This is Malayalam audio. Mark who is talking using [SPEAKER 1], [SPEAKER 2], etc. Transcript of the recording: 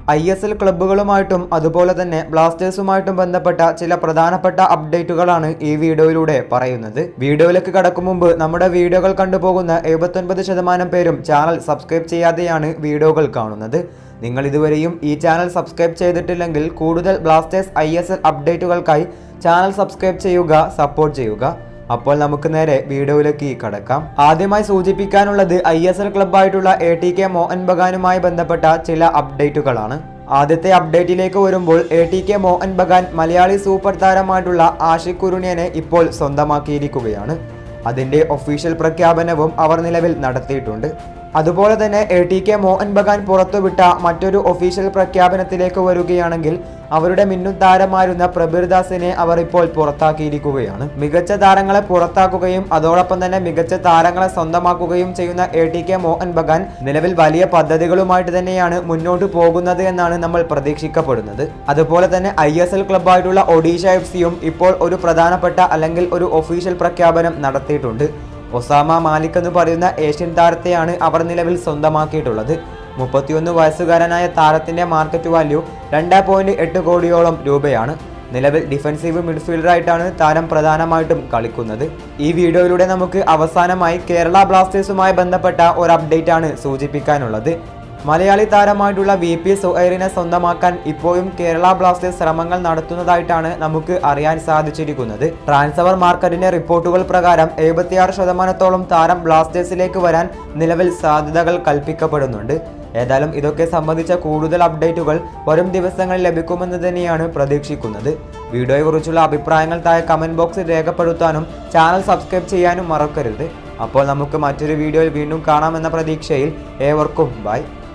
[SPEAKER 1] ഐ എസ് എൽ ക്ലബ്ബുകളുമായിട്ടും അതുപോലെ തന്നെ ബ്ലാസ്റ്റേഴ്സുമായിട്ടും ബന്ധപ്പെട്ട ചില പ്രധാനപ്പെട്ട അപ്ഡേറ്റുകളാണ് ഈ വീഡിയോയിലൂടെ പറയുന്നത് വീഡിയോയിലേക്ക് കടക്കും മുമ്പ് നമ്മുടെ വീഡിയോകൾ കണ്ടുപോകുന്ന എഴുപത്തൊൻപത് ശതമാനം പേരും ചാനൽ സബ്സ്ക്രൈബ് ചെയ്യാതെയാണ് വീഡിയോകൾ കാണുന്നത് നിങ്ങൾ ഇതുവരെയും ഈ ചാനൽ സബ്സ്ക്രൈബ് ചെയ്തിട്ടില്ലെങ്കിൽ കൂടുതൽ ബ്ലാസ്റ്റേഴ്സ് ഐ എസ് എൽ അപ്ഡേറ്റുകൾക്കായി ചാനൽ സബ്സ്ക്രൈബ് ചെയ്യുക സപ്പോർട്ട് ചെയ്യുക അപ്പോൾ നമുക്ക് നേരെ വീഡിയോയിലേക്ക് കടക്കാം ആദ്യമായി സൂചിപ്പിക്കാനുള്ളത് ഐ എസ് എൽ ക്ലബ്ബായിട്ടുള്ള എ ടി കെ മോഹൻ ബഗാനുമായി ബന്ധപ്പെട്ട ചില അപ്ഡേറ്റുകളാണ് ആദ്യത്തെ അപ്ഡേറ്റിലേക്ക് വരുമ്പോൾ A T K Mohan Bagan Malayali super താരമായിട്ടുള്ള ആഷിഖ് കുരുണിയനെ ഇപ്പോൾ സ്വന്തമാക്കിയിരിക്കുകയാണ് അതിന്റെ ഒഫീഷ്യൽ പ്രഖ്യാപനവും അവർ നിലവിൽ നടത്തിയിട്ടുണ്ട് അതുപോലെ തന്നെ A T K Mohan Bagan പുറത്തുവിട്ട മറ്റൊരു ഒഫീഷ്യൽ പ്രഖ്യാപനത്തിലേക്ക് വരികയാണെങ്കിൽ അവരുടെ മിന്നും താരമായിരുന്ന പ്രബീർ ദാസിനെ അവർ ഇപ്പോൾ പുറത്താക്കിയിരിക്കുകയാണ് മികച്ച താരങ്ങളെ പുറത്താക്കുകയും അതോടൊപ്പം തന്നെ മികച്ച താരങ്ങളെ സ്വന്തമാക്കുകയും ചെയ്യുന്ന A T K Mohan Bagan നിലവിൽ വലിയ പദ്ധതികളുമായിട്ട് തന്നെയാണ് മുന്നോട്ട് പോകുന്നത് എന്നാണ് നമ്മൾ പ്രതീക്ഷിക്കപ്പെടുന്നത് അതുപോലെ തന്നെ ഐ എസ് എൽ ക്ലബ്ബായിട്ടുള്ള ഒഡീഷ എഫ് സിയും ഇപ്പോൾ ഒരു പ്രധാനപ്പെട്ട അല്ലെങ്കിൽ ഒരു ഒഫീഷ്യൽ പ്രഖ്യാപനം നടത്തിയിട്ടുണ്ട് ഒസാമ മാലിക് എന്ന് പറയുന്ന ഏഷ്യൻ താരത്തെയാണ് അവർ നിലവിൽ സ്വന്തമാക്കിയിട്ടുള്ളത് മുപ്പത്തിയൊന്ന് വയസ്സുകാരനായ താരത്തിന്റെ മാർക്കറ്റ് വാല്യൂ രണ്ട് പോയിന്റ് എട്ട് കോടിയോളം രൂപയാണ് നിലവിൽ ഡിഫൻസീവ് മിഡ്ഫീൽഡറായിട്ടാണ് താരം പ്രധാനമായിട്ടും കളിക്കുന്നത് ഈ വീഡിയോയിലൂടെ നമുക്ക് അവസാനമായി കേരള ബ്ലാസ്റ്റേഴ്സുമായി ബന്ധപ്പെട്ട ഒരു അപ്ഡേറ്റ് ആണ് സൂചിപ്പിക്കാനുള്ളത് മലയാളി താരമായിട്ടുള്ള വി പി സുഹൈറിനെ സ്വന്തമാക്കാൻ ഇപ്പോഴും കേരള ബ്ലാസ്റ്റേഴ്സ് ശ്രമങ്ങൾ നടത്തുന്നതായിട്ടാണ് നമുക്ക് അറിയാൻ സാധിച്ചിരിക്കുന്നത് ട്രാൻസ്ഫർ മാർക്കറ്റിന്റെ റിപ്പോർട്ടുകൾ പ്രകാരം എഴുപത്തിയാറ് ശതമാനത്തോളം താരം ബ്ലാസ്റ്റേഴ്സിലേക്ക് വരാൻ നിലവിൽ സാധ്യതകൾ കൽപ്പിക്കപ്പെടുന്നുണ്ട് ഏതായാലും ഇതൊക്കെ സംബന്ധിച്ച കൂടുതൽ അപ്ഡേറ്റുകൾ വരും ദിവസങ്ങളിൽ ലഭിക്കുമെന്ന് തന്നെയാണ് പ്രതീക്ഷിക്കുന്നത് വീഡിയോയെക്കുറിച്ചുള്ള അഭിപ്രായങ്ങൾ താഴെ കമന്റ് ബോക്സിൽ രേഖപ്പെടുത്താനും ചാനൽ സബ്സ്ക്രൈബ് ചെയ്യാനും മറക്കരുത് അപ്പോൾ നമുക്ക് മറ്റൊരു വീഡിയോയിൽ വീണ്ടും കാണാമെന്ന പ്രതീക്ഷയിൽ ഏവർക്കും ബൈ